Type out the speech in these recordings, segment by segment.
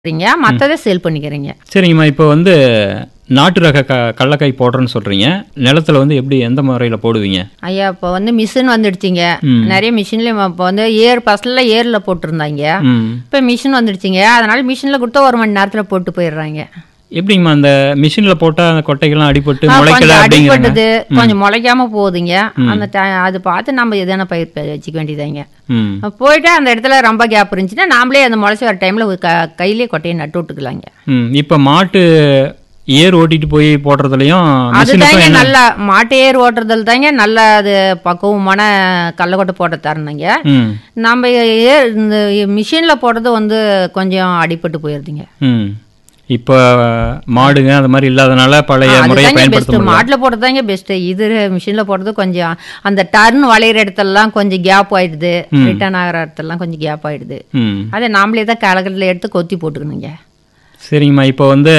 பண்ணுறீங்க மற்றதை சேல் பண்ணிக்கிறீங்க சரிங்கம்மா இப்போ வந்து நாட்டு ரக க கடலக்காய் போடுறேன்னு சொல்கிறீங்க நிலத்துல வந்து எப்படி எந்த முறையில் போடுவீங்க ஐயா இப்போ வந்து மிஷின் வந்துடுச்சிங்க ம். நிறைய மிஷின்லேயும் இப்போ வந்து ஏர் ஃபஸ்ட்டில் ஏரில் போட்டிருந்தாங்க ம் இப்போ மிஷின் வந்துடுச்சிங்க அதனால மிஷினில் கொடுத்தா ஒரு மணி நேரத்தில் போட்டு போயிடுறாங்க எப்படிங்கம்மா அந்த மிஷினில் போட்டால் அந்த கொட்டைகள்லாம் அடிபட்டு ஆ, முளைக்கல கொஞ்சம் அப்படிங்கிறாங்க அடிபட்டது கொஞ்சம் முளைக்காம போகுதுங்க அந்த ti- அது பார்த்து நம்ம எதனா பயிர் ப- வச்சுக்க வேண்டியதாங்க ம் போயிட்டு அந்த இடத்துல ரொம்ப கேப் இருந்துச்சுன்னா நாமளே அந்த முளைச்சி வர டைமில் க கையிலே கொட்டையை நட்டு விட்டுக்கலாங்க ம் இப்போ மாட்டு ஏர் ஓட்டிட்டு போய் போடுறதுலையும் மிஷினுக்கும் அதுதாங்க என்ன நல்லா மாட்டு ஏர் ஓட்டுறதுல தாங்க நல்ல அது பக்குவமான கடலக்கொட்டை போட்ட தரணுங்க ம் நம்ம ஏர் இந்த மிஷினில் போடுறது வந்து கொஞ்சம் அடிபட்டு போயிருதுங்க ம் இப்போ மாடுங்க அந்த மாதிரி இல்லாதனால பழைய முறையை அதுதாங்க பயன்படுத்த பெஸ்ட் முடியல மாட்டில் போடுறது தாங்க பெஸ்ட் இது மிஷினில் போடுறது கொஞ்சம் அந்த டர்ன் வளையிற இடத்துலலாம் கொஞ்சம் கேப் ஆயிடுது ரிட்டர்ன் ஆகிற இடத்துலலாம் கொஞ்சம் கேப் ஆயிடுது ம் அதை நாமளே தான் கலக்கட்டில் எடுத்து கொத்தி போட்டுக்கணுங்க சரிங்கம்மா இப்போ வந்து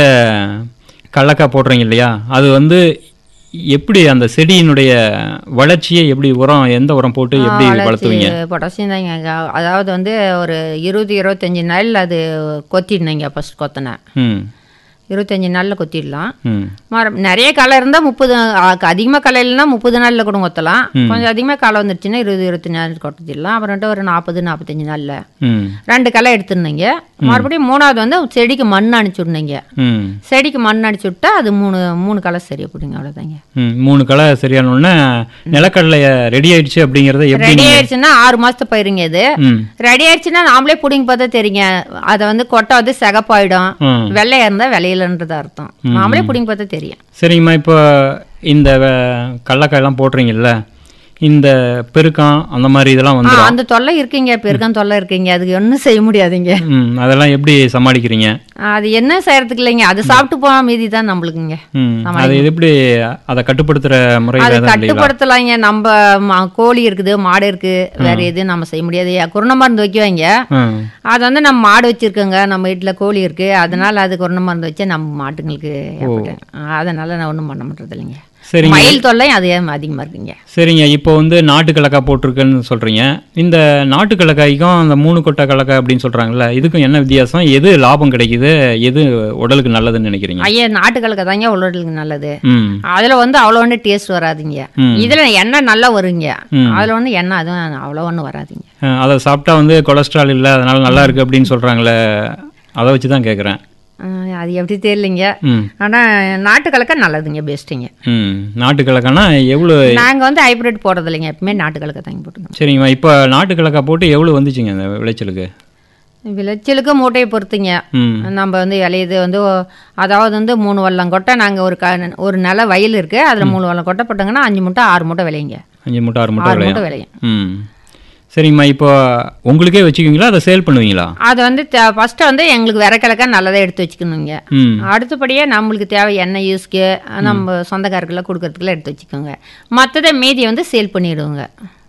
கடலக்காய் போடுறீங்க இல்லையா அது வந்து எப்படி அந்த செடியினுடைய வளர்ச்சியை எப்படி உரம் எந்த உரம் போட்டு எப்படி வளர்த்துவீங்க பொட்டாசியம் தாங்க அதாவது வந்து ஒரு இருபது இருபத்தஞ்சி நாள் அது கொத்திடணுங்க ஃபஸ்ட் கொத்தினேன் ம் இருபத்தஞ்சி நாளில் கொத்திடலாம் ம் மரம் நிறைய களை இருந்தால் முப்பது அதிகமாக களை இல்லைன்னா முப்பது நாளில் கூட கொத்தலாம் கொஞ்சம் அதிகமாக களை வந்துருச்சுன்னா இருபது இருபத்தஞ்சி நாள் கொத்திடலாம் அப்புறம்ட்டு ஒரு நாற்பது நாற்பத்தஞ்சு நாளில் ம் ரெண்டு களை எடுத்துருந்தீங்க மறுபடியும் மூணாவது வந்து செடிக்கு மண் அனுப்பிச்சி விட்ணுங்க ம் செடிக்கு மண் அடிச்சு விட்டா அது மூணு மூணு களை சரியா போடுங்க அவ்வளோதாங்க ம் மூணு களை சரியான உடனே நிலக்கடலை ரெடி ஆயிடுச்சு அப்படிங்கிறத எப்படி ரெடி நீங்க- ஆயிடுச்சுன்னா ஆறு மாசத்து பயிருங்க இது ம் ரெடி ஆயிடுச்சுன்னா நாமளே பிடிங்க பார்த்தா தெரியுங்க அதை வந்து கொட்டை வந்து சிகப்பாயிடும் ம் வெள்ளையா இருந்தா விளையலன்றது அர்த்தம் நாமளே பிடிங்க பார்த்தா தெரியும் சரிங்கம்மா இப்போ இந்த வ- கடலக்காயெல்லாம் போடுறீங்கல்ல இந்த பெருக்கம் அந்த மாதிரி இதெல்லாம் ஆ, வந்து அந்த தொல்லை இருக்குங்க பெருக்கம் தொல்லை இருக்குங்க அதுக்கு ஒன்றும் செய்ய முடியாதுங்க ம் அதெல்லாம் எப்படி சமாளிக்கிறீங்க அது என்ன செய்யறதுக்கு இல்லைங்க அது சாப்பிட்டு போன மீதி தான் நம்மளுக்குங்க ம் அது எப்படி அதை கட்டுப்படுத்துற முறையில் அது தான் இல்லைங்களா கட்டுப்படுத்தலாங்க நம்ம ம- கோழி இருக்குது மாடு இருக்கு வேற எதுவும் நம்ம செய்ய முடியாது குருண மருந்து வைக்குவாங்க ம் அது வந்து நம்ம மாடு வச்சிருக்கோங்க நம்ம வீட்டில் கோழி இருக்கு அதனால அது கொரோனா மருந்து வச்சு நம்ம மாட்டுங்களுக்கு ஏற்பட்டேன். அதனால நான் ஒன்றும் பண்ண மாட்டது இல்லைங்க சரிங்க மயில் தொல்லை அது அதிகமாக இருக்குங்க சரிங்க இப்போ வந்து நாட்டு கடலக்காய் போட்டிருக்குன்னு சொல்கிறீங்க இந்த நாட்டு கடலக்காய்க்கும் அந்த மூணு கொட்டை கடலக்காய் அப்படின்னு சொல்கிறாங்கல்ல இதுக்கும் என்ன வித்தியாசம் எது லாபம் கிடைக்குது எது உடலுக்கு நல்லதுன்னு நினைக்கிறீங்க ஐயா நாட்டுக்கலக்க தாங்க உடலுக்கு நல்லது ம் அதில் வந்து அவ்வளோ ஒன்றும் டேஸ்ட் வராதுங்க ம். இதில் எண்ணெய் நல்லா வருங்க ம். அதில் வந்து எண்ணெய் அதுவும் அவ்வளோ ஒன்றும் வராதுங்க அஹ் அதை சாப்பிட்டா வந்து கொலஸ்ட்ரால் இல்லை அதனால நல்லா இருக்கு அப்படின்னு சொல்கிறாங்களே அதை வச்சு தான் கேட்குறேன் அஹ் அது எப்படி தெரியலைங்க ம் ஆனால் நாட்டுக்கலக்க நல்லதுங்க பெஸ்ட்டுங்க ம் நாட்டு கடலக்காய்னா எவ்வளோ நாங்கள் வந்து ஹைப்ரிட் போடுறது இல்லைங்க எப்பவுமே நாட்டுக்கலக்க தாங்க போட்டுக்கோங்க சரிங்கம்மா இப்போ நாட்டு கடலக்காய் போட்டு எவ்வளோ வந்துச்சுங்க அந்த விளைச்சலுக்கு விளைச்சலுக்கு மூட்டையை பொறுத்துங்க ம் நம்ம வந்து விளையுது வந்து ஒ- அதாவது வந்து மூணு வல்லம் கொட்டை நாங்கள் ஒரு க ஒரு நில வயல் இருக்குது அதில் மூணு வல்லம் கொட்டை போட்டாங்கன்னா அஞ்சு மூட்டை ஆறு மூட்டை விளையுங்க அஞ்சு மூட்டை ஆறு மூட்டை ஆறு விளையும் மூட்டை விளையும் ம் சரிங்கம்மா இப்போ உங்களுக்கே வச்சுக்குவீங்களா அதை சேல் பண்ணுவீங்களா அது வந்து ஃபஸ்ட்டு வந்து எங்களுக்கு விறக்கிழக்கா நல்லதாக எடுத்து வச்சுக்கணுங்க ம் அடுத்தபடியாக நம்மளுக்கு தேவை எண்ணெய் யூஸ்க்கு நம்ம சொந்தக்காரருக்கெல்லாம் கொடுக்கறதுக்குலாம் எடுத்து வச்சுக்கோங்க மற்றதை மீதி வந்து சேல் பண்ணிவிடுவோங்க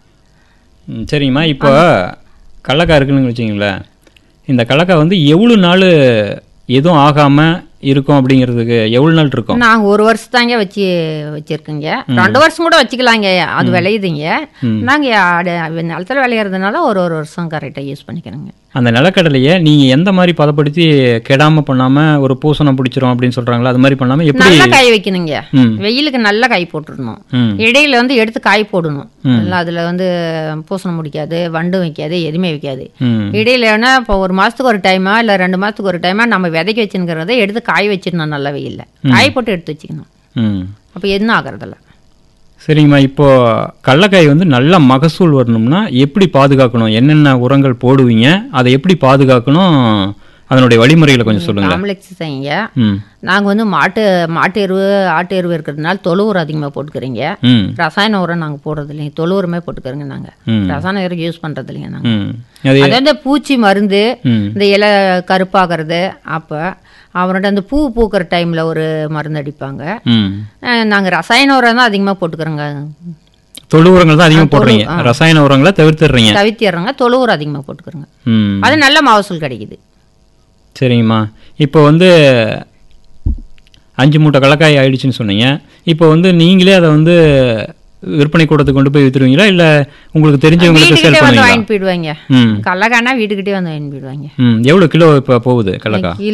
ம், சரிங்கம்மா இப்போ கடலக்காய் இருக்குன்னு வச்சிங்களேன் இந்த கடலக்காய் வந்து எவ்வளோ நாள் எதுவும் ஆகாமல் இருக்கும் அப்படிங்கிறதுக்கு எவ்வளோ நாள் இருக்கும் நாங்கள் ஒரு வருஷம் தாங்க வச்சு வச்சுருக்கோங்க ரெண்டு வருஷம் கூட வச்சுக்கலாங்க அது விளையுதுங்க நாங்கள் நிலத்தில் விளையிறதுனால ஒரு ஒரு வருஷம் கரெக்டாக யூஸ் பண்ணிக்கிறோங்க அந்த நிலக்கடலையை நீங்கள் எந்த மாதிரி பதப்படுத்தி கெடாமல் பண்ணாமல் ஒரு பூசணம் பிடிச்சிரும் அப்படின்னு சொல்கிறாங்களா அது மாதிரி பண்ணாமல் எப்படி நல்லா காய வைக்கணுங்க ம் வெயிலுக்கு நல்லா காய் போட்டுடணும் ம் இடையில வந்து எடுத்து காய் போடணும் இல்லை அதில் வந்து பூசணம் முடிக்காது வண்டும் வைக்காது எதுவுமே வைக்காது ம் இடையில வேணா இப்போ ஒரு மாதத்துக்கு ஒரு டைமா இல்லை ரெண்டு மாதத்துக்கு ஒரு டைமா நம்ம விதைக்க வச்சுங்கிறத எடுத்து காய வச்சிடணும் நல்லா வெயிலில் காய போட்டு எடுத்து வச்சுக்கணும் ம் அப்போ எதுவும் ஆகிறதில்ல சரிங்கம்மா இப்போ கடலக்காய் வந்து நல்ல மகசூல் வரணும்னா எப்படி பாதுகாக்கணும் என்னென்ன உரங்கள் போடுவீங்க அதை எப்படி பாதுகாக்கணும் அதனுடைய வழிமுறைகளை கொஞ்சம் சொல்லுங்க காம்ப்ளெக்ஸ் செய்யுங்க ம் நாங்கள் வந்து மாட்டு மாட்டு எருவு ஆட்டு எருவு இருக்கிறதுனால தொழு உரம் அதிகமாக போட்டுக்கிறீங்க ம் ரசாயன உரம் நாங்கள் போடுறது இல்லைங்க தொழு உரமே போட்டுக்கிறோங்க நாங்கள் ம் ரசாயன உரம் யூஸ் பண்ணுறது இல்லைங்க நாங்கள் ம் அது அது வந்து பூச்சி மருந்து ம் இந்த இலை கருப்பாகிறது அப்போ அவர்கிட்ட அந்த பூ பூக்கிற டைமில் ஒரு மருந்து அடிப்பாங்க ம் நாங்கள் ரசாயன உரம் தான் அதிகமாக போட்டுக்கிறோங்க தொழு உரங்கள் தான் அதிகமாக போடுறீங்க ரசாயன உரங்களை தவிர்த்துடுறீங்க தவிர்த்திடுறோங்க தொழு உரம் அதிகமாக போட்டுக்கிறோங்க ம் அது நல்ல மகசூல் கிடைக்குது சரிங்கம்மா இப்போ வந்து அஞ்சு மூட்டை கடலக்காய் ஆயிடுச்சுன்னு சொன்னீங்க இப்போ வந்து நீங்களே அதை வந்து விற்பனை கூடத்துக்கு கொண்டு போய் வித்துருவீங்களா இல்ல உங்களுக்கு தெரிஞ்சவங்களுக்கு சேல் வீட்டுக்கிட்டே வந்து பண்ணுவீங்களா வாங்கிட்டு போயிடுவாங்க ம் கடலக்கானா வீட்டுக்கிட்டே வந்து வாங்கிட்டு போயிடுவாங்க ம் எவ்வளவு கிலோ இப்போ போகுது கடலக்காய்